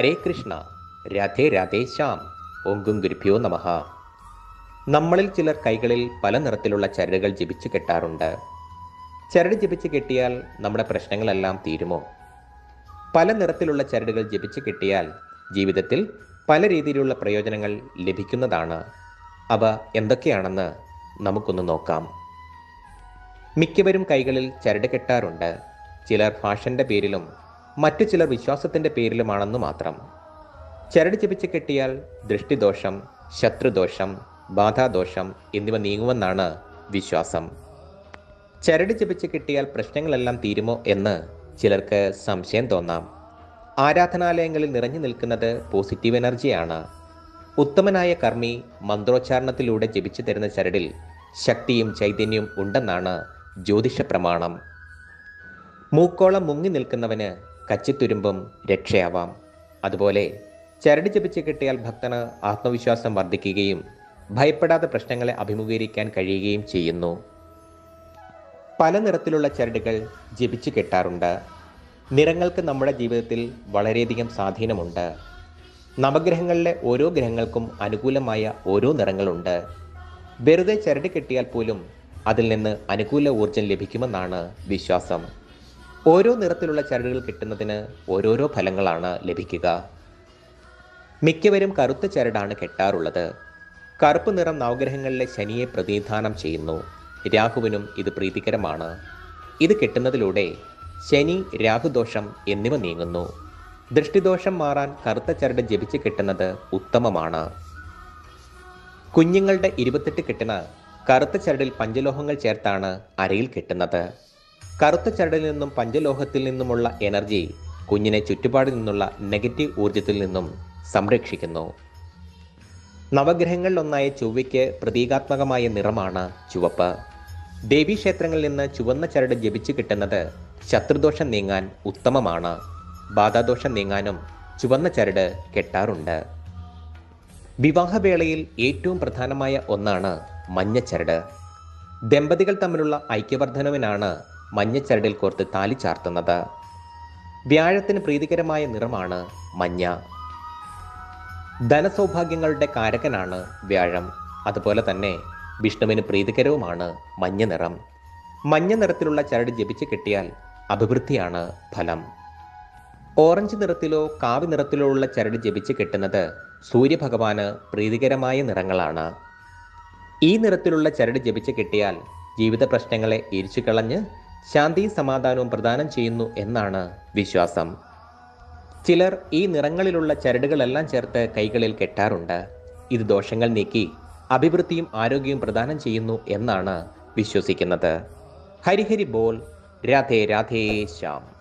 ഹരേ കൃഷ്ണ രാധേ രാധേ ശ്യാം ഓങ്കും ഗുരുഭ്യോ നമഃ നമ്മളിൽ ചിലർ കൈകളിൽ പല നിറത്തിലുള്ള ചരടുകൾ ജപിച്ചു കെട്ടാറുണ്ട് ചരട് ജപിച്ച് കെട്ടിയാൽ നമ്മുടെ പ്രശ്നങ്ങളെല്ലാം തീരുമോ പല നിറത്തിലുള്ള ചരടുകൾ ജപിച്ച് കെട്ടിയാൽ ജീവിതത്തിൽ പല രീതിയിലുള്ള പ്രയോജനങ്ങൾ ലഭിക്കുന്നതാണ് അവ എന്തൊക്കെയാണെന്ന് നമുക്കൊന്ന് നോക്കാം മിക്കവരും കൈകളിൽ ചരട് കെട്ടാറുണ്ട് ചിലർ ഫാഷന്റെ പേരിലും മറ്റു ചിലർ വിശ്വാസത്തിന്റെ പേരിലുമാണെന്ന് മാത്രം ചരട് ജപിച്ച് കെട്ടിയാൽ ദൃഷ്ടിദോഷം ശത്രുദോഷം ബാധാദോഷം എന്നിവ നീങ്ങുമെന്നാണ് വിശ്വാസം ചരട് ജപിച്ച് കിട്ടിയാൽ പ്രശ്നങ്ങളെല്ലാം തീരുമോ എന്ന് ചിലർക്ക് സംശയം തോന്നാം ആരാധനാലയങ്ങളിൽ നിറഞ്ഞു നിൽക്കുന്നത് പോസിറ്റീവ് എനർജിയാണ് ഉത്തമനായ കർമ്മി മന്ത്രോച്ചാരണത്തിലൂടെ ജപിച്ചു തരുന്ന ചരടിൽ ശക്തിയും ചൈതന്യവും ഉണ്ടെന്നാണ് ജ്യോതിഷ പ്രമാണം മൂക്കോളം മുങ്ങി നിൽക്കുന്നവന് കച്ചിത്തുരുമ്പും രക്ഷയാവാം അതുപോലെ ചരട് ജപിച്ച് കിട്ടിയാൽ ഭക്തന് ആത്മവിശ്വാസം വർദ്ധിക്കുകയും ഭയപ്പെടാതെ പ്രശ്നങ്ങളെ അഭിമുഖീകരിക്കാൻ കഴിയുകയും ചെയ്യുന്നു പല നിറത്തിലുള്ള ചരടുകൾ ജപിച്ചു കെട്ടാറുണ്ട് നിറങ്ങൾക്ക് നമ്മുടെ ജീവിതത്തിൽ വളരെയധികം സ്വാധീനമുണ്ട് നവഗ്രഹങ്ങളിലെ ഓരോ ഗ്രഹങ്ങൾക്കും അനുകൂലമായ ഓരോ നിറങ്ങളുണ്ട് വെറുതെ ചരട് കെട്ടിയാൽ പോലും അതിൽ നിന്ന് അനുകൂല ഊർജം ലഭിക്കുമെന്നാണ് വിശ്വാസം ഓരോ നിറത്തിലുള്ള ചരടുകൾ കിട്ടുന്നതിന് ഓരോരോ ഫലങ്ങളാണ് ലഭിക്കുക മിക്കവരും കറുത്ത ചരടാണ് കെട്ടാറുള്ളത് കറുപ്പ് നിറം നവഗ്രഹങ്ങളിലെ ശനിയെ പ്രതിനിധാനം ചെയ്യുന്നു രാഹുവിനും ഇത് പ്രീതികരമാണ് ഇത് കെട്ടുന്നതിലൂടെ ശനി രാഹുദോഷം എന്നിവ നീങ്ങുന്നു ദൃഷ്ടിദോഷം മാറാൻ കറുത്ത ചരട് ജപിച്ച് കെട്ടുന്നത് ഉത്തമമാണ് കുഞ്ഞുങ്ങളുടെ ഇരുപത്തെട്ട് കെട്ടിന് കറുത്ത ചരടിൽ പഞ്ചലോഹങ്ങൾ ചേർത്താണ് അരയിൽ കെട്ടുന്നത് കറുത്ത ചരടിൽ നിന്നും പഞ്ചലോഹത്തിൽ നിന്നുമുള്ള എനർജി കുഞ്ഞിനെ ചുറ്റുപാടിൽ നിന്നുള്ള നെഗറ്റീവ് ഊർജത്തിൽ നിന്നും സംരക്ഷിക്കുന്നു നവഗ്രഹങ്ങളിലൊന്നായ ചൊവ്വയ്ക്ക് പ്രതീകാത്മകമായ നിറമാണ് ചുവപ്പ് ദേവീക്ഷേത്രങ്ങളിൽ നിന്ന് ചുവന്ന ചരട് ജപിച്ചു കിട്ടുന്നത് ശത്രുദോഷം നീങ്ങാൻ ഉത്തമമാണ് ബാധാദോഷം നീങ്ങാനും ചുവന്ന ചരട് കെട്ടാറുണ്ട് വിവാഹവേളയിൽ ഏറ്റവും പ്രധാനമായ ഒന്നാണ് മഞ്ഞച്ചരട് ദമ്പതികൾ തമ്മിലുള്ള ഐക്യവർദ്ധനവിനാണ് മഞ്ഞച്ചരടിൽ കോർത്ത് താലി ചാർത്തുന്നത് വ്യാഴത്തിന് പ്രീതികരമായ നിറമാണ് മഞ്ഞ ധനസൗഭാഗ്യങ്ങളുടെ കാരകനാണ് വ്യാഴം അതുപോലെ തന്നെ വിഷ്ണുവിന് പ്രീതികരവുമാണ് മഞ്ഞ നിറം മഞ്ഞ നിറത്തിലുള്ള ചരട് ജപിച്ച് കെട്ടിയാൽ അഭിവൃദ്ധിയാണ് ഫലം ഓറഞ്ച് നിറത്തിലോ കാവി നിറത്തിലോ ഉള്ള ചരട് ജപിച്ച് കെട്ടുന്നത് സൂര്യഭഗവാന് പ്രീതികരമായ നിറങ്ങളാണ് ഈ നിറത്തിലുള്ള ചരട് ജപിച്ച് കെട്ടിയാൽ ജീവിത പ്രശ്നങ്ങളെ ഇരിച്ചു കളഞ്ഞ് ശാന്തിയും സമാധാനവും പ്രദാനം ചെയ്യുന്നു എന്നാണ് വിശ്വാസം ചിലർ ഈ നിറങ്ങളിലുള്ള ചരടുകളെല്ലാം ചേർത്ത് കൈകളിൽ കെട്ടാറുണ്ട് ഇത് ദോഷങ്ങൾ നീക്കി അഭിവൃദ്ധിയും ആരോഗ്യവും പ്രദാനം ചെയ്യുന്നു എന്നാണ് വിശ്വസിക്കുന്നത് ഹരിഹരി ബോൾ രാധേ രാധേ ശ്യാം